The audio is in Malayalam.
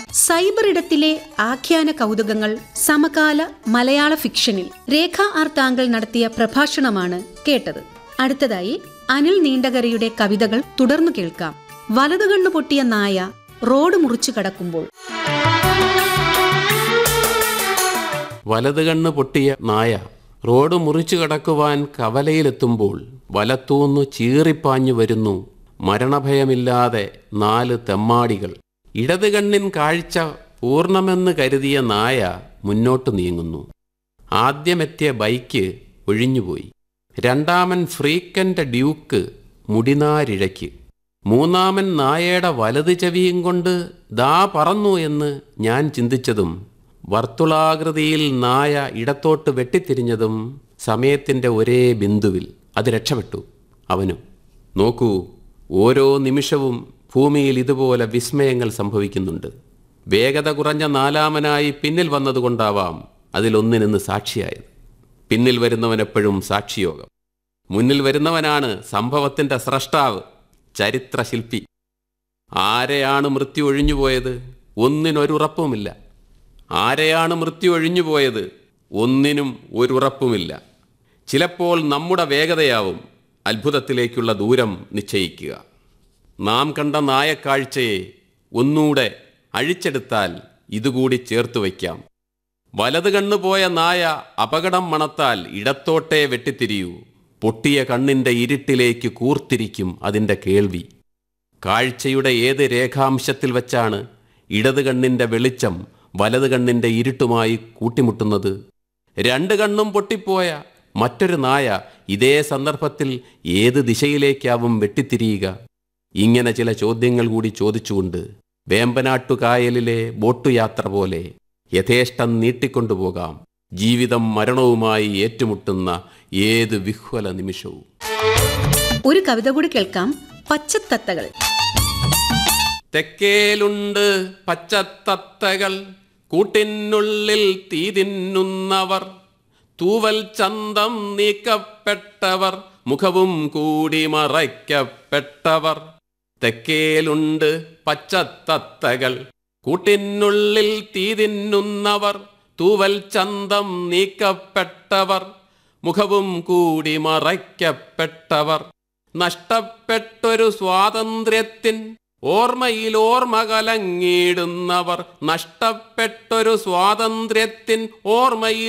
സൈബർ ഇടത്തിലെ ആഖ്യാന കൗതുകങ്ങൾ സമകാല മലയാള ഫിക്ഷനിൽ രേഖ ആർ താങ്കൾ നടത്തിയ പ്രഭാഷണമാണ് കേട്ടത് അടുത്തതായി അനിൽ നീണ്ടകരയുടെ കവിതകൾ തുടർന്നു കേൾക്കാം വലതുകണ്ണു പൊട്ടിയ നായ റോഡ് മുറിച്ചു കടക്കുമ്പോൾ വലത് കണ്ണ് പൊട്ടിയ നായ റോഡ് മുറിച്ചു കടക്കുവാൻ കവലയിലെത്തുമ്പോൾ വലത്തൂന്നു ചീറിപ്പാഞ്ഞു വരുന്നു മരണഭയമില്ലാതെ നാല് തെമ്മാടികൾ ഇടത് കണ്ണിൻ കാഴ്ച പൂർണ്ണമെന്ന് കരുതിയ നായ മുന്നോട്ട് നീങ്ങുന്നു ആദ്യമെത്തിയ ബൈക്ക് ഒഴിഞ്ഞുപോയി രണ്ടാമൻ ഫ്രീക്കന്റെ ഡ്യൂക്ക് മുടിനാരിഴയ്ക്ക് മൂന്നാമൻ നായയുടെ വലത് ചെവിയും കൊണ്ട് ദാ പറന്നു എന്ന് ഞാൻ ചിന്തിച്ചതും വർത്തുളാകൃതിയിൽ നായ ഇടത്തോട്ട് വെട്ടിത്തിരിഞ്ഞതും സമയത്തിൻ്റെ ഒരേ ബിന്ദുവിൽ അത് രക്ഷപ്പെട്ടു അവനും നോക്കൂ ഓരോ നിമിഷവും ഭൂമിയിൽ ഇതുപോലെ വിസ്മയങ്ങൾ സംഭവിക്കുന്നുണ്ട് വേഗത കുറഞ്ഞ നാലാമനായി പിന്നിൽ വന്നതുകൊണ്ടാവാം അതിലൊന്നിനെന്ന് സാക്ഷിയായത് പിന്നിൽ വരുന്നവനെപ്പോഴും സാക്ഷിയോഗം മുന്നിൽ വരുന്നവനാണ് സംഭവത്തിൻ്റെ സ്രഷ്ടാവ് ചരിത്രശില്പി ആരെയാണ് മൃത്യു ഒഴിഞ്ഞുപോയത് ഒന്നിനൊരുറപ്പുമില്ല ആരെയാണ് മൃത്യു ഒഴിഞ്ഞുപോയത് ഒന്നിനും ഒരുറപ്പുമില്ല ചിലപ്പോൾ നമ്മുടെ വേഗതയാവും അത്ഭുതത്തിലേക്കുള്ള ദൂരം നിശ്ചയിക്കുക നാം കണ്ട നായക്കാഴ്ചയെ ഒന്നൂടെ അഴിച്ചെടുത്താൽ ഇതുകൂടി ചേർത്ത് വയ്ക്കാം വലത് കണ്ണു പോയ നായ അപകടം മണത്താൽ ഇടത്തോട്ടേ വെട്ടിത്തിരിയൂ പൊട്ടിയ കണ്ണിൻ്റെ ഇരുട്ടിലേക്ക് കൂർത്തിരിക്കും അതിൻ്റെ കേൾവി കാഴ്ചയുടെ ഏത് രേഖാംശത്തിൽ വച്ചാണ് ഇടത് കണ്ണിൻ്റെ വെളിച്ചം വലത് കണ്ണിൻ്റെ ഇരുട്ടുമായി കൂട്ടിമുട്ടുന്നത് രണ്ട് കണ്ണും പൊട്ടിപ്പോയ മറ്റൊരു നായ ഇതേ സന്ദർഭത്തിൽ ഏത് ദിശയിലേക്കാവും വെട്ടിത്തിരിയുക ഇങ്ങനെ ചില ചോദ്യങ്ങൾ കൂടി ചോദിച്ചുകൊണ്ട് വേമ്പനാട്ടുകായലിലെ ബോട്ടുയാത്ര പോലെ യഥേഷ്ടം നീട്ടിക്കൊണ്ടുപോകാം ജീവിതം മരണവുമായി ഏറ്റുമുട്ടുന്ന ഏത് വിഹ്വല നിമിഷവും ഒരു കവിത കൂടി കേൾക്കാം പച്ചത്തത്തകൾ തെക്കേലുണ്ട് പച്ചത്തത്തകൾ കൂട്ടിനുള്ളിൽ തീ തിന്നുന്നവർ തൂവൽ ചന്തം നീക്കപ്പെട്ടവർ മുഖവും കൂടി മറയ്ക്കപ്പെട്ടവർ തെക്കേലുണ്ട് പച്ചത്തത്തകൾ കൂട്ടിനുള്ളിൽ തീ തിന്നുന്നവർ തൂവൽ ചന്തം നീക്കപ്പെട്ടവർ മുഖവും കൂടി മറയ്ക്കപ്പെട്ടവർ നഷ്ടപ്പെട്ടൊരു സ്വാതന്ത്ര്യത്തിൻ ഓർമ്മയിൽ ഓർമ്മ കലങ്ങിയിടുന്നവർ നഷ്ടപ്പെട്ടൊരു സ്വാതന്ത്ര്യത്തിൻ ഓർമ്മയിൽ